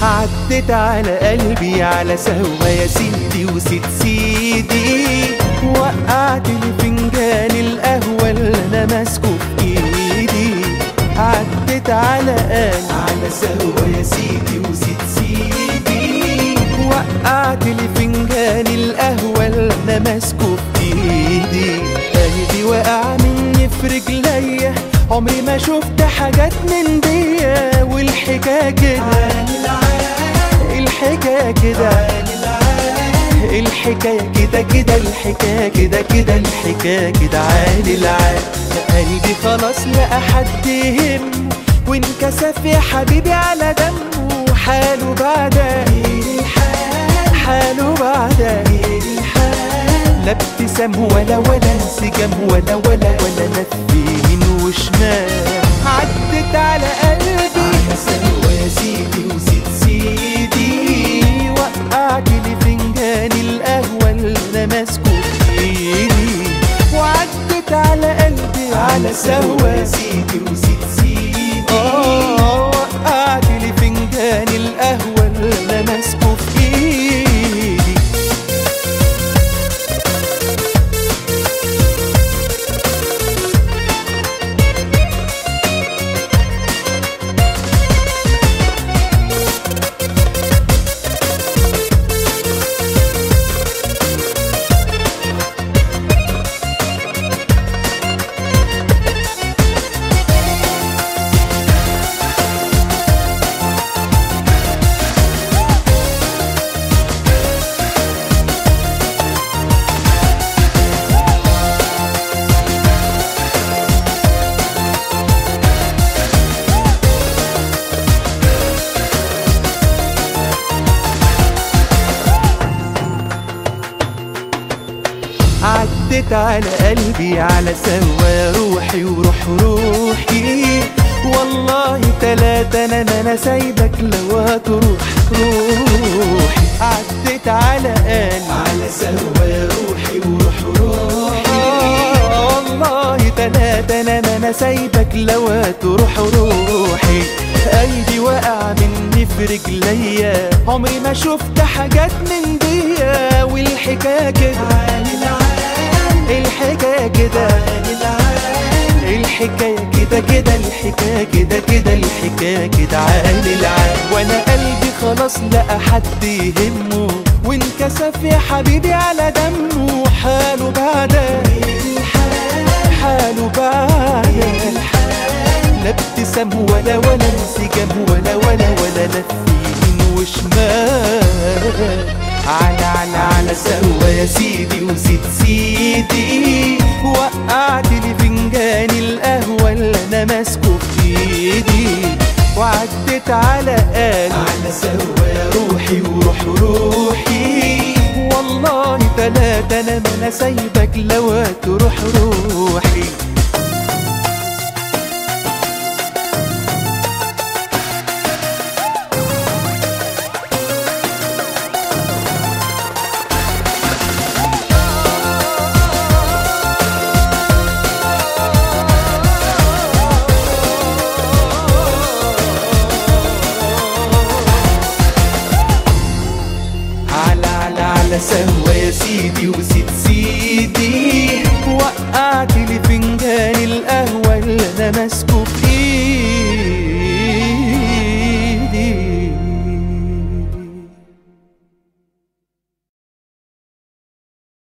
عدت على قلبي على سوا يا سيدي وسيد سيدي وقعت لي فنجان القهوة اللي انا ماسكه في ايدي عدت على قلبي على سوا يا سيدي وسيد سيدي وقعت لي فنجان القهوة اللي انا ماسكه في ايدي قلبي وقع مني في رجليا عمري ما شفت حاجات من دي والحكاية كده الحكاية كده الحكاية كده كده الحكاية كده كده الحكاية كده عالي العال قلبي خلاص لقى حد يهم وانكسف يا حبيبي على دمه حاله بعدك حاله بعدك لا ابتسام ولا ولا انسجام ولا ولا ولا لف يمين وشمال عدت على قلبي سوا يا سيدي وسيد سيدي وقعت لي فنجان القهوة اللي انا ماسكه في ايدي وعدت على قلبي على سوا يا سيدي وسيد سيدي اه وقعت لي فنجان القهوة اللي انا ماسكه في ايدي عدت على قلبي على سوا روحي وروح روحي والله تلاتة انا انا سايبك لو هتروح روحي عدت على قلبي على سوا روحي وروح روحي والله تلاتة انا انا سايبك لو هتروح روحي قلبي وقع مني في رجليا عمري ما شفت حاجات من دي والحكاية كده الحكاية كده الحكاية كده كده الحكاية كده كده الحكاية كده عالي العال وانا قلبي خلاص لقى حد يهمه وانكسف يا حبيبي على دمه حاله بعدك حاله بعدك لا ابتسام ولا ولا انسجام ولا ولا ولا لف يمين وشمال على على على سوا يا سيدي وسيد سيدي وقعت لي فنجان القهوة اللي انا ماسكه في ايدي وعدت على قلبي على سوا يا روحي وروح روحي والله تلاتة انا ما انا سايبك لو هتروح روحي على على على سوا يا سيدي وسيد سيدي وقعت لي فنجان القهوة اللي انا ماسكه في ايدي